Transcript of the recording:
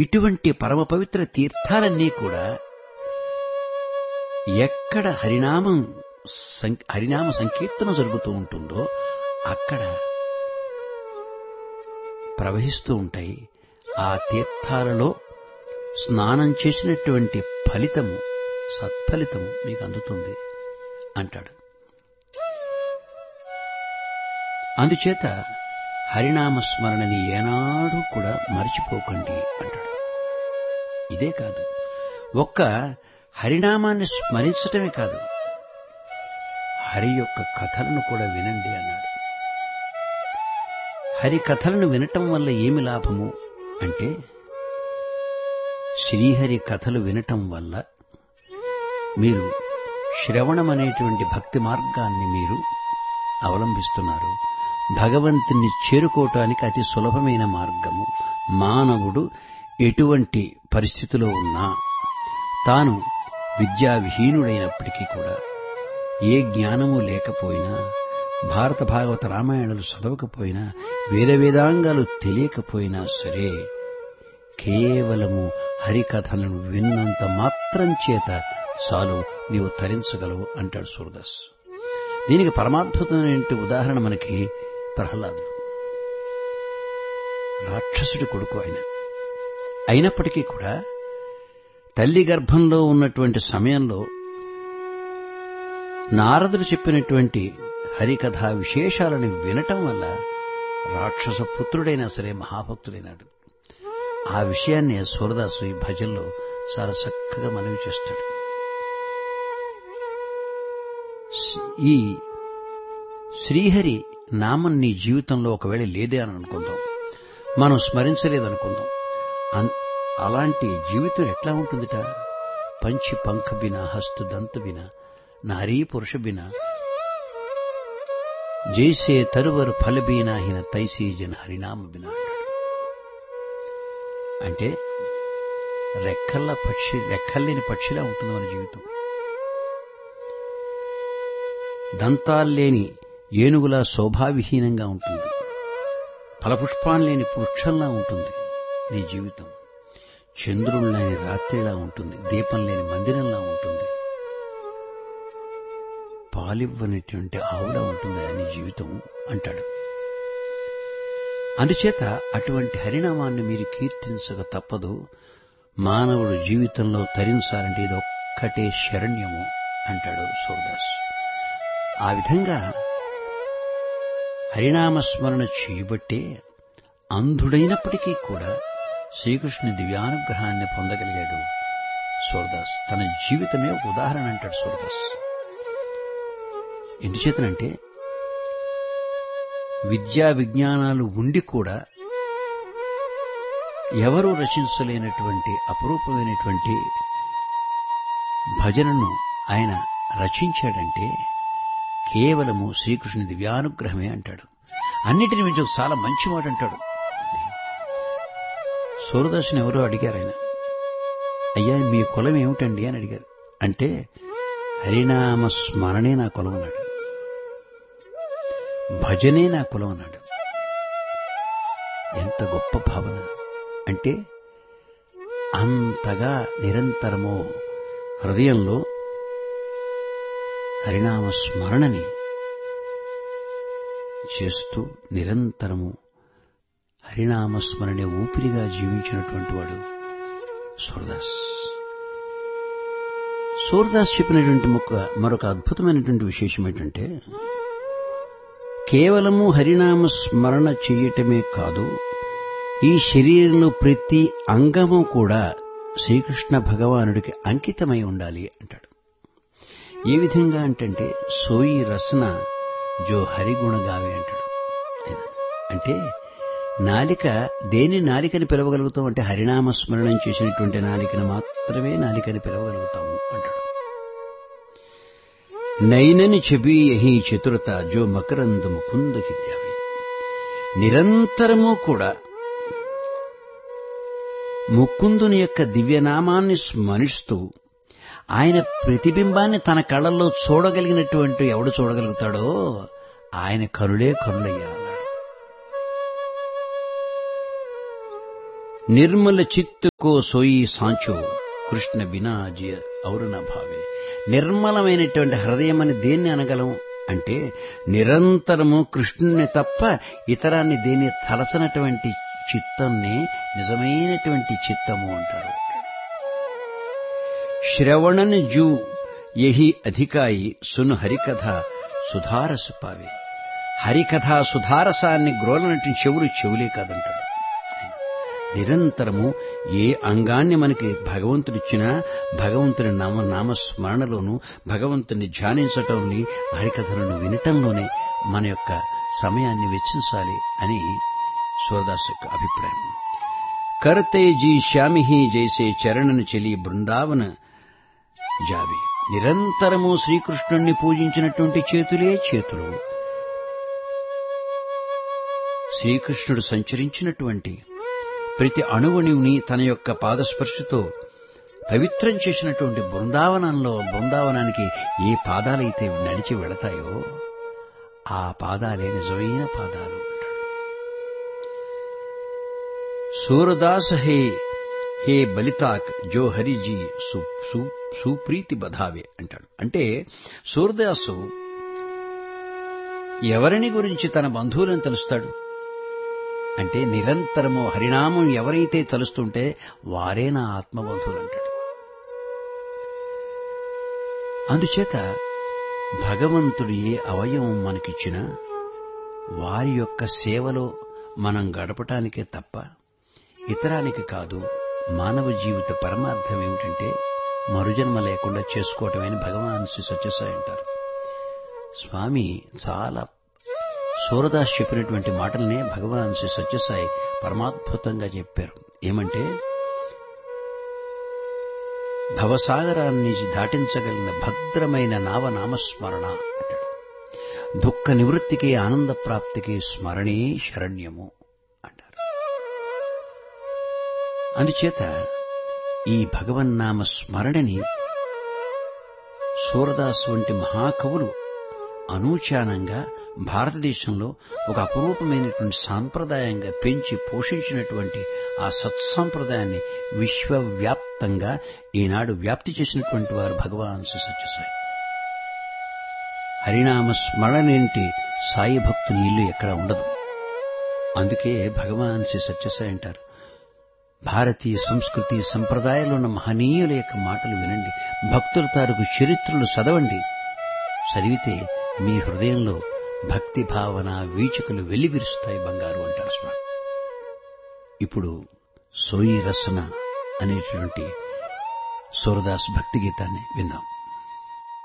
ఇటువంటి పరమ పవిత్ర తీర్థాలన్నీ కూడా ఎక్కడ హరినామం సం- హరినామ సంకీర్తన జరుగుతూ ఉంటుందో అక్కడ ప్రవహిస్తూ ఉంటాయి ఆ తీర్థాలలో స్నానం చేసినటువంటి ఫలితము సత్ఫలితము మీకు అందుతుంది అంటాడు అందుచేత హరినామ స్మరణని ఏనాడు కూడా మర్చిపోకండి అంటాడు ఇదే కాదు ఒక్క హరినామాన్ని స్మరించటమే కాదు హరి యొక్క కథలను కూడా వినండి అన్నాడు హరి కథలను వినటం వల్ల ఏమి లాభము అంటే శ్రీహరి కథలు వినటం వల్ల మీరు శ్రవణం అనేటువంటి భక్తి మార్గాన్ని మీరు అవలంబిస్తున్నారు భగవంతుని చేరుకోవటానికి అతి సులభమైన మార్గము మానవుడు ఎటువంటి పరిస్థితిలో ఉన్నా తాను విద్యా విహీనుడైనప్పటికీ కూడా ఏ జ్ఞానము లేకపోయినా భారత భాగవత రామాయణాలు చదవకపోయినా వేద వేదాంగాలు తెలియకపోయినా సరే కేవలము హరికథలను విన్నంత మాత్రం చేత చాలు నీవు తరించగలవు అంటాడు సూరదాస్ దీనికి పరమాద్భుతమైన ఉదాహరణ మనకి ప్రహ్లాదుడు రాక్షసుడి కొడుకు ఆయన అయినప్పటికీ కూడా తల్లి గర్భంలో ఉన్నటువంటి సమయంలో నారదుడు చెప్పినటువంటి హరికథా విశేషాలను వినటం వల్ల రాక్షస పుత్రుడైనా సరే మహాభక్తుడైనాడు ఆ విషయాన్ని సూరదాసు ఈ భజనలో చాలా చక్కగా మనవి చేస్తాడు ఈ శ్రీహరి నామం నీ జీవితంలో ఒకవేళ లేదే అని అనుకుందాం మనం స్మరించలేదనుకుందాం అన్- అలాంటి జీవితం ఎట్లా ఉంటుందిట పంచి పంఖ బిన హస్తు దంత బిన నారీ పురుష బిన జైసే తరువరు ఫలబీనాహిన తైసీ జన హరినామ బిన అంటాడు అంటే రెక్కల్ల పక్షి రెక్కల్లేని పక్షిలా ఉంటుంది మన జీవితం దంతాల్లేని ఏనుగులా శోభావిహీనంగా ఉంటుంది ఫలపుష్పాలు లేని వృక్షంలా ఉంటుంది నీ జీవితం చంద్రుడు లేని రాత్రిలా ఉంటుంది దీపం లేని మందిరంలా ఉంటుంది పాలివ్వనటువంటి ఆవులా ఉంటుంది నీ జీవితం అంటాడు అందుచేత అటువంటి హరినామాన్ని మీరు కీర్తించక తప్పదు మానవుడు జీవితంలో తరించాలంటే ఇది ఒక్కటే శరణ్యము అంటాడు సూరదాస్ ఆ విధంగా హరినామస్మరణ చేయబట్టే అంధుడైనప్పటికీ కూడా శ్రీకృష్ణుని దివ్యానుగ్రహాన్ని పొందగలిగాడు సూరదాస్ తన జీవితమే ఒక ఉదాహరణ అంటాడు సూరదాస్ ఎందుచేతనంటే విద్యా విజ్ఞానాలు ఉండి కూడా ఎవరూ రచించలేనటువంటి అపురూపమైనటువంటి భజనను ఆయన రచించాడంటే కేవలము శ్రీకృష్ణుని దివ్యానుగ్రహమే అంటాడు అన్నిటిని మించి ఒక చాలా మంచి మాట అంటాడు సూరదాసుని ఎవరో అడిగారు ఆయన అయ్యా మీ కులం ఏమిటండి అని అడిగారు అంటే హరినామ స్మరణే నా కులం అన్నాడు భజనే నా కులం అన్నాడు ఎంత గొప్ప భావన అంటే అంతగా నిరంతరము హృదయంలో హరినామ స్మరణని చేస్తూ నిరంతరము హరినామ స్మరణే ఊపిరిగా జీవించినటువంటి వాడు సూరదాస్ సూరదాస్ చెప్పినటువంటి మొక్క మరొక అద్భుతమైనటువంటి విశేషం ఏంటంటే కేవలము హరినామ స్మరణ చేయటమే కాదు ఈ శరీరంలో ప్రతి అంగము కూడా శ్రీకృష్ణ భగవానుడికి అంకితమై ఉండాలి అంటాడు ఏ విధంగా అంటే సోయి రసన జో హరిగుణ గావి అంటాడు ఆయన. అంటే నాలిక దేని నాలికని పిలవగలుగుతాం అంటే హరినామ స్మరణం చేసినటువంటి నాలికను మాత్రమే నాలికని పిలవగలుగుతాము అంటాడు నైనని చెబి యహి చతురత జో మకరందు ముకుంద హిత్యావి నిరంతరము కూడా ముకుందుని యొక్క దివ్యనామాన్ని స్మరిస్తూ ఆయన ప్రతిబింబాన్ని తన కళ్ళల్లో చూడగలిగినటువంటి ఎవడు చూడగలుగుతాడో ఆయన కరుడే కరులయ్యా అన్నాడు నిర్మల చిత్తుకో సోయి సాంచో కృష్ణ బినా జియ ఔరున భావే నిర్మలమైనటువంటి హృదయం అని దేన్ని అనగలం అంటే నిరంతరము కృష్ణుని తప్ప ఇతరాన్ని దేన్ని తలచనటువంటి చిత్తాన్ని నిజమైనటువంటి చిత్తము అంటారు శ్రవణన్ జూ యహి అధికాయి సును హరికథ సుధారస పావే హరికథ సుధారసాన్ని గ్రోలనటి చెవులు చెవులే కాదంటాడు నిరంతరము ఏ అంగాన్ని మనకి భగవంతుడిచ్చినా భగవంతుని నామ నామస్మరణలోను భగవంతుని ధ్యానించటంని హరికథలను వినటంలోనే మన యొక్క సమయాన్ని వెచ్చించాలి అని సూరదాస్ యొక్క అభిప్రాయం కర్తే జీ శ్యామిహి జైసే చరణను చెలి బృందావన జావి నిరంతరము శ్రీకృష్ణుణ్ణి పూజించినటువంటి చేతులే చేతులు శ్రీకృష్ణుడు సంచరించినటువంటి ప్రతి అణువుని తన యొక్క పాదస్పర్శతో పవిత్రం చేసినటువంటి బృందావనంలో బృందావనానికి ఏ పాదాలైతే నడిచి వెళతాయో ఆ పాదాలే నిజమైన పాదాలు సూరదాస్ హే హే బలితాక్ జో హరిజీ సుప్రీతి బధావే అంటాడు అంటే సూరదాసు ఎవరిని గురించి తన బంధువులను తెలుస్తాడు అంటే నిరంతరము హరినామం ఎవరైతే తలుస్తుంటే వారే నా ఆత్మబంధువులు అంటాడు అందుచేత భగవంతుడు ఏ అవయవం మనకిచ్చినా వారి యొక్క సేవలో మనం గడపటానికే తప్ప ఇతరానికి కాదు మానవ జీవిత పరమార్థం ఏమిటంటే మరుజన్మ లేకుండా చేసుకోవటమే భగవాన్ శ్రీ సత్యసాయి అంటారు స్వామి చాలా సూరదాస్ చెప్పినటువంటి మాటలనే భగవాన్ శ్రీ సత్యసాయి పరమాద్భుతంగా చెప్పారు ఏమంటే భవసాగరాన్ని దాటించగలిగిన భద్రమైన నావనామస్మరణ అంటాడు దుఃఖ నివృత్తికి ఆనంద ప్రాప్తికి స్మరణే శరణ్యము అంటారు అందుచేత ఈ భగవన్నామ స్మరణని సూరదాస్ వంటి మహాకవులు అనూచానంగా భారతదేశంలో ఒక అపురూపమైనటువంటి సాంప్రదాయంగా పెంచి పోషించినటువంటి ఆ సత్సాంప్రదాయాన్ని విశ్వవ్యాప్తంగా ఈనాడు వ్యాప్తి చేసినటువంటి వారు భగవాన్ శ్రీ సత్యసాయి హరినామ స్మరణేంటి సాయి భక్తుని ఇల్లు ఎక్కడ ఉండదు అందుకే భగవాన్ శ్రీ సత్యసాయి అంటారు భారతీయ సంస్కృతి సంప్రదాయాలు ఉన్న మహనీయుల యొక్క మాటలు వినండి భక్తుల తారుకు చరిత్రలు చదవండి చదివితే మీ హృదయంలో భక్తి భావన వీచుకలు వెల్లివిరుస్తాయి బంగారు అంటారు స్వామి ఇప్పుడు సోయి రసన అనేటువంటి సూరదాస్ భక్తి గీతాన్ని విందాం